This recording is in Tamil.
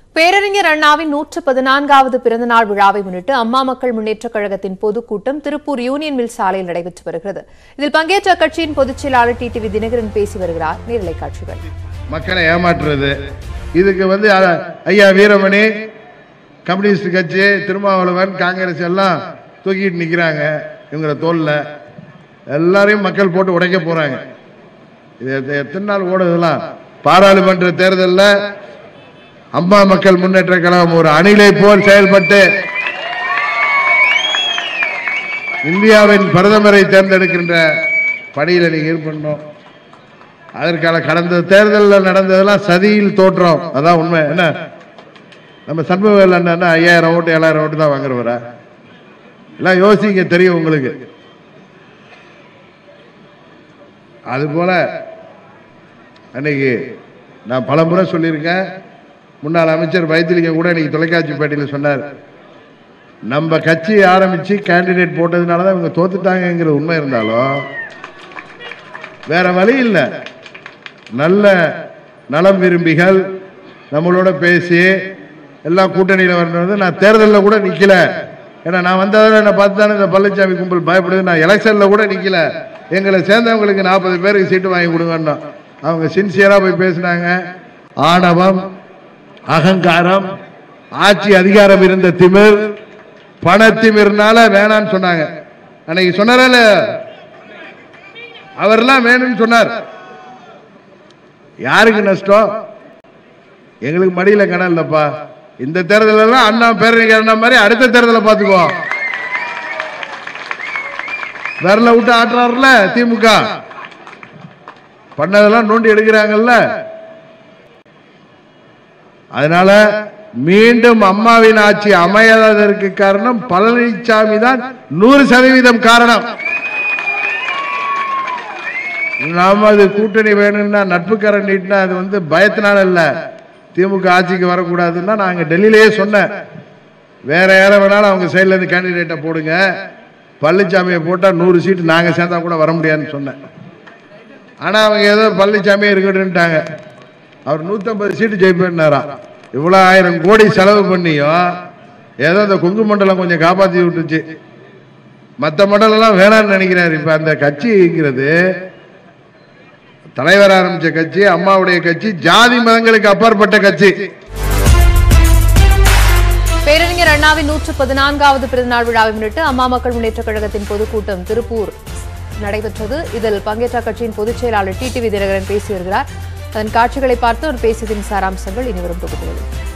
பேரறிஞர் அண்ணாவின் நூற்று பதினான்காவது பிறந்தநாள் விழாவை முன்னிட்டு அம்மா மக்கள் முன்னேற்றக் கழகத்தின் பொதுக்கூட்டம் திருப்பூர் யூனியன் மில் சாலையில் நடைபெற்று வருகிறது இதில் பங்கேற்ற அக்கட்சியின் பொதுச் செயலாளர் டிடிவி தினகரன் பேசி வருகிறார் நேரலை காட்சிகள் மக்களை ஏமாற்றுறது இதுக்கு வந்து அ- ஐயா வீரமணி கம்யூனிஸ்ட் கட்சி திருமாவளவன் காங்கிரஸ் எல்லாம் தூக்கிட்டு நிக்கிறாங்க இவங்கள தோல்ல எல்லாரையும் மக்கள் போட்டு உடைக்க போறாங்க இது எத்த- எத்தனை நாள் ஓடுதெல்லாம் பாராளுமன்ற தேர்தல்ல அம்மா மக்கள் முன்னேற்ற கழகம் ஒரு அணிலை போல் செயல்பட்டு இந்தியாவின் பிரதமரை தேர்ந்தெடுக்கின்ற பணியில நீங்க ஈடுபடணும் அதற்கான கடந்த தேர்தலில் நடந்ததெல்லாம் சதியில் தோற்றம் அதான் உண்மை என்ன நம்ம சண்முகவேல் அண்ணா ஐயாயிரம் ஓட்டு ஏழாயிரம் ஓட்டு தான் வாங்குறவரா எல்லாம் யோசிங்க தெரியும் உங்களுக்கு அது போல அன்னைக்கு நான் பலமுறை சொல்லியிருக்கேன் முன்னாள் அமைச்சர் வைத்திலிங்கம் கூட இன்னைக்கு தொலைக்காட்சி பேட்டியில் சொன்னார் நம்ம கட்சி ஆரம்பிச்சு கேண்டிடேட் போட்டதுனால தான் இவங்க தோத்துட்டாங்கங்கிற உண்மை இருந்தாலும் வேற வழி இல்லை நல்ல நலம் விரும்பிகள் நம்மளோட பேசி எல்லாம் கூட்டணியில் வரணும் நான் தேர்தலில் கூட நிக்கல ஏன்னா நான் வந்ததால என்னை பார்த்து தானே இந்த பழனிசாமி கும்பல் பயப்படுது நான் எலெக்ஷனில் கூட நிக்கல எங்களை சேர்ந்தவங்களுக்கு நாற்பது பேருக்கு சீட்டு வாங்கி கொடுங்கன்னு அவங்க சின்சியராக போய் பேசினாங்க ஆணவம் அகங்காரம் ஆட்சி அதிகாரம் இருந்த திமிர் பணத்திமிர்னால வேணான்னு சொன்னாங்க அன்னைக்கு சொன்னாரா அவர்லாம் வேணும்னு சொன்னார் யாருக்கு நஷ்டம் எங்களுக்கு மடியில கடன் இல்லப்பா இந்த தேர்தலெல்லாம் அண்ணா பேரணிக்கு அண்ணா மாதிரி அடுத்த தேர்தலை பார்த்துக்குவோம் விரல விட்டு ஆட்டுறாருல திமுக பண்ணதெல்லாம் நோண்டி எடுக்கிறாங்கல்ல அதனால மீண்டும் அம்மாவின் ஆட்சி அமையாததற்கு காரணம் பழனிசாமி தான் நூறு சதவீதம் காரணம் நாம அது கூட்டணி வேணும்னா நட்புக்கரம் நீட்டினா அது வந்து பயத்தினால இல்ல திமுக ஆட்சிக்கு வரக்கூடாதுன்னா நாங்க டெல்லியிலேயே சொன்னேன் வேற யார வேணாலும் அவங்க சைடுல இருந்து கேண்டிடேட்டை போடுங்க பழனிசாமியை போட்டா நூறு சீட்டு நாங்க சேர்ந்தா கூட வர முடியாதுன்னு சொன்னேன் ஆனா அவங்க ஏதோ பழனிசாமியே இருக்கட்டும்ட்டாங்க அவர் நூத்தம்பது சீட்டு ஜெயிப்பேன்னாராம் இவ்வளவு ஆயிரம் கோடி செலவு பண்ணியும் ஏதோ இந்த கொங்கு மண்டலம் கொஞ்சம் காப்பாத்தி விட்டுச்சு மற்ற மண்டலம் எல்லாம் வேணாம்னு நினைக்கிறாரு இப்ப அந்த கட்சிங்கிறது தலைவர் ஆரம்பிச்ச கட்சி அம்மாவுடைய கட்சி ஜாதி மதங்களுக்கு அப்பாற்பட்ட கட்சி பேரறிஞர் அண்ணாவின் நூற்று பதினான்காவது பிறந்தநாள் விழாவை முன்னிட்டு அம்மா மக்கள் முன்னேற்றக் கழகத்தின் பொதுக்கூட்டம் திருப்பூர் நடைபெற்றது இதில் பங்கேற்ற கட்சியின் பொதுச் செயலாளர் டிடிவி தினகரன் பேசி வருகிறார் அதன் காட்சிகளை பார்த்து அவர் பேசியதின் சாராம்சங்கள் இனிவரும் தொகுப்புகளில்